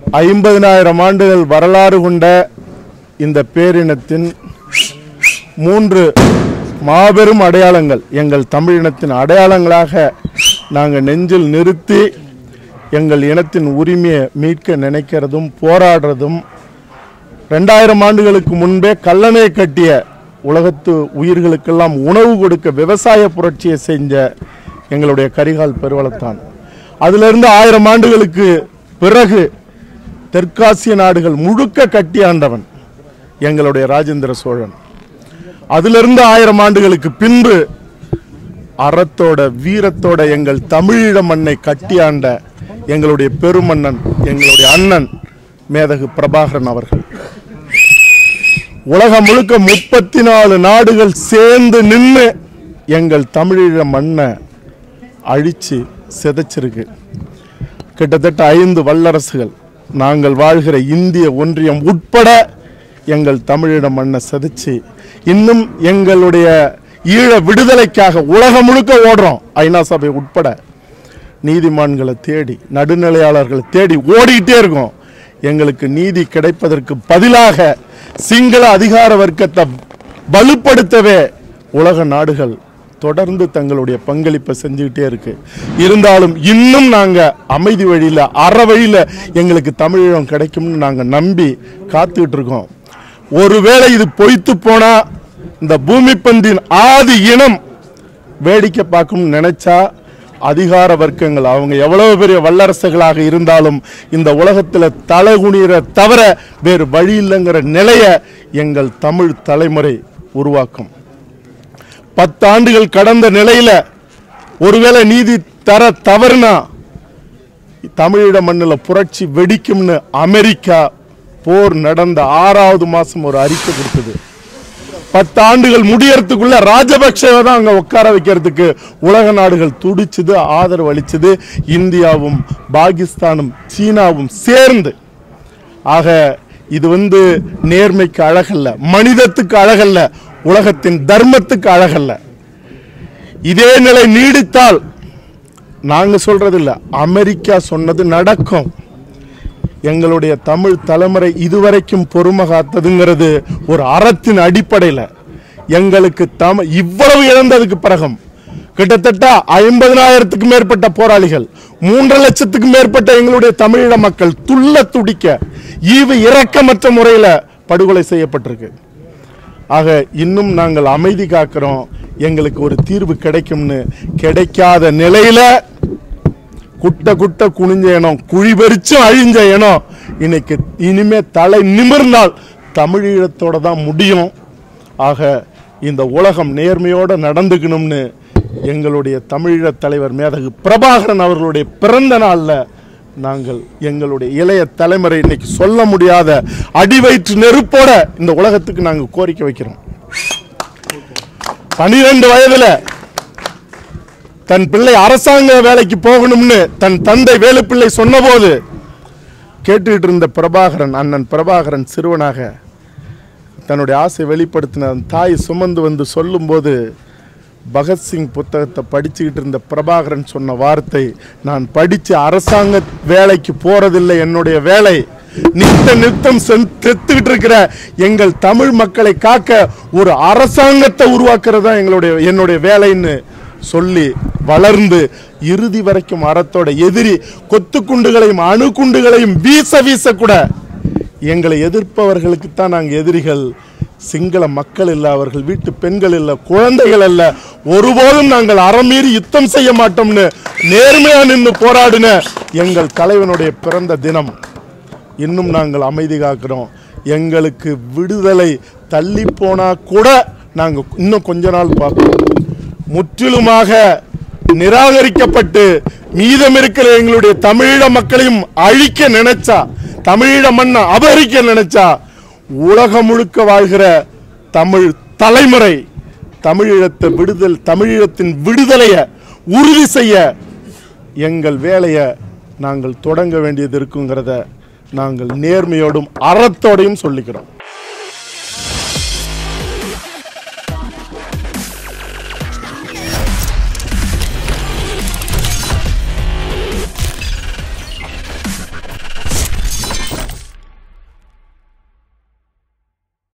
ஐம்பதினாயிரம் ஆண்டுகள் வரலாறு கொண்ட இந்த பேரினத்தின் மூன்று மாபெரும் அடையாளங்கள் எங்கள் தமிழினத்தின் அடையாளங்களாக நாங்கள் நெஞ்சில் நிறுத்தி எங்கள் இனத்தின் உரிமையை மீட்க நினைக்கிறதும் போராடுறதும் ரெண்டாயிரம் ஆண்டுகளுக்கு முன்பே கல்லணை கட்டிய உலகத்து உயிர்களுக்கெல்லாம் உணவு கொடுக்க விவசாய புரட்சியை செஞ்ச எங்களுடைய கரிகால் பெருவளத்தான் அதிலிருந்து ஆயிரம் ஆண்டுகளுக்கு பிறகு தெற்காசிய நாடுகள் முழுக்க கட்டி ஆண்டவன் எங்களுடைய ராஜேந்திர சோழன் அதிலிருந்து ஆயிரம் ஆண்டுகளுக்கு பின்பு அறத்தோட வீரத்தோட எங்கள் தமிழீழ மண்ணை கட்டியாண்ட எங்களுடைய பெருமன்னன் எங்களுடைய அண்ணன் மேதகு பிரபாகரன் அவர்கள் உலகம் முழுக்க முப்பத்தி நாலு நாடுகள் சேர்ந்து நின்று எங்கள் தமிழீழ மண்ணை அழிச்சு சிதைச்சிருக்கு கிட்டத்தட்ட ஐந்து வல்லரசுகள் நாங்கள் வாழ்கிற இந்திய ஒன்றியம் உட்பட எங்கள் தமிழீழ மண்ணை சிதைச்சு இன்னும் எங்களுடைய ஈழ விடுதலைக்காக உலகம் முழுக்க ஓடுறோம் ஐநா சபை உட்பட நீதிமான்களை தேடி நடுநிலையாளர்களை தேடி ஓடிக்கிட்டே இருக்கோம் எங்களுக்கு நீதி கிடைப்பதற்கு பதிலாக சிங்கள அதிகார வர்க்கத்தை வலுப்படுத்தவே உலக நாடுகள் தொடர்ந்து தங்களுடைய பங்களிப்பை செஞ்சுக்கிட்டே இருக்கு இருந்தாலும் இன்னும் நாங்க அமைதி வழியில அற வழியில எங்களுக்கு தமிழீழம் கிடைக்கும்னு நாங்க நம்பி காத்துக்கிட்டு இருக்கோம் ஒருவேளை இது பொய்த்து போனா இந்த பூமி பந்தின் ஆதி இனம் வேடிக்கை பார்க்கும்னு நினைச்சா அதிகார வர்க்கங்கள் அவங்க எவ்வளவு பெரிய வல்லரசுகளாக இருந்தாலும் இந்த உலகத்தில் தலைகுனிற தவிர வேறு வழி இல்லைங்கிற நிலையை எங்கள் தமிழ் தலைமுறை உருவாக்கும் பத்தாண்டுகள் கடந்த நிலையில ஒருவேளை நீதி தர தவறுனா தமிழீழ மண்ணில் புரட்சி வெடிக்கும்னு அமெரிக்கா போர் நடந்த ஆறாவது மாசம் ஒரு அறிக்கை கொடுத்தது பத்து ஆண்டுகள் முடியறதுக்குள்ள ராஜபக்சேவை தான் அங்க உட்கார வைக்கிறதுக்கு உலக நாடுகள் துடிச்சுது ஆதரவு அளிச்சது இந்தியாவும் பாகிஸ்தானும் சீனாவும் சேர்ந்து ஆக இது வந்து நேர்மைக்கு அழகல்ல மனிதத்துக்கு அழகல்ல உலகத்தின் தர்மத்துக்கு அழகல்ல இதே நிலை நீடித்தால் நாங்க சொல்றது இல்ல அமெரிக்கா சொன்னது நடக்கும் எங்களுடைய தமிழ் தலைமுறை இதுவரைக்கும் பொறுமை காத்ததுங்கிறது ஒரு அறத்தின் அடிப்படையில் எங்களுக்கு தம இவ்வளவு இழந்ததுக்கு பிறகும் கிட்டத்தட்ட ஐம்பதனாயிரத்துக்கு மேற்பட்ட போராளிகள் மூன்றரை லட்சத்துக்கு மேற்பட்ட எங்களுடைய தமிழீழ மக்கள் துள்ள துடிக்க ஈவு இரக்கமற்ற முறையில் படுகொலை செய்யப்பட்டிருக்கு ஆக இன்னும் நாங்கள் அமைதி காக்கிறோம் எங்களுக்கு ஒரு தீர்வு கிடைக்கும்னு கிடைக்காத நிலையில குட்ட குட்ட குனிஞ்ச இனம் குழி பறிச்சும் அழிஞ்ச இனம் இன்னைக்கு இனிமே தலை நிமிர்ந்தால் தமிழீழத்தோட தான் முடியும் ஆக இந்த உலகம் நேர்மையோட நடந்துக்கணும்னு எங்களுடைய தமிழீழ தலைவர் மேதகு பிரபாகரன் அவர்களுடைய பிறந்த நாள்ல நாங்கள் எங்களுடைய இளைய தலைமுறை இன்னைக்கு சொல்ல முடியாத அடிவயிற்று நெருப்போட இந்த உலகத்துக்கு நாங்கள் கோரிக்கை வைக்கிறோம் பனிரெண்டு வயதுல தன் பிள்ளை அரசாங்க வேலைக்கு போகணும்னு தன் தந்தை வேலுப்பிள்ளை சொன்னபோது கேட்டுக்கிட்டு இருந்த பிரபாகரன் அண்ணன் பிரபாகரன் சிறுவனாக தன்னுடைய ஆசை வெளிப்படுத்தின அந்த தாய் சுமந்து வந்து சொல்லும்போது பகத்சிங் புத்தகத்தை படிச்சுக்கிட்டு இருந்த பிரபாகரன் சொன்ன வார்த்தை நான் படித்து அரசாங்க வேலைக்கு போறதில்லை என்னுடைய வேலை நித்த நித்தம் செத்துக்கிட்டு இருக்கிற எங்கள் தமிழ் மக்களை காக்க ஒரு அரசாங்கத்தை உருவாக்குறது தான் எங்களுடைய என்னுடைய வேலைன்னு சொல்லி வளர்ந்து இறுதி வரைக்கும் அறத்தோட எதிரி கொத்து குண்டுகளையும் அணு குண்டுகளையும் வீச வீச கூட எங்களை எதிர்ப்பவர்களுக்கு தான் நாங்கள் எதிரிகள் சிங்கள மக்கள் இல்ல அவர்கள் வீட்டு பெண்கள் இல்ல குழந்தைகள் அல்ல ஒருபோதும் நாங்கள் அறமீறி யுத்தம் செய்ய மாட்டோம்னு நேர்மையா நின்று போராடின எங்கள் தலைவனுடைய பிறந்த தினம் இன்னும் நாங்கள் அமைதி காக்கிறோம் எங்களுக்கு விடுதலை தள்ளி போனா கூட நாங்க இன்னும் கொஞ்ச நாள் பார்ப்போம் முற்றிலுமாக நிராகரிக்கப்பட்டு மீதம் இருக்கிற எங்களுடைய தமிழீழ மக்களையும் அழிக்க நினைச்சா தமிழீழ மண்ணை அபகரிக்க நினைச்சா உலகம் முழுக்க வாழ்கிற தமிழ் தலைமுறை தமிழீழத்தை விடுதல் தமிழீழத்தின் விடுதலையை உறுதி செய்ய எங்கள் வேலையை நாங்கள் தொடங்க வேண்டியது இருக்குங்கிறத நாங்கள் நேர்மையோடும் அறத்தோடையும் சொல்லிக்கிறோம்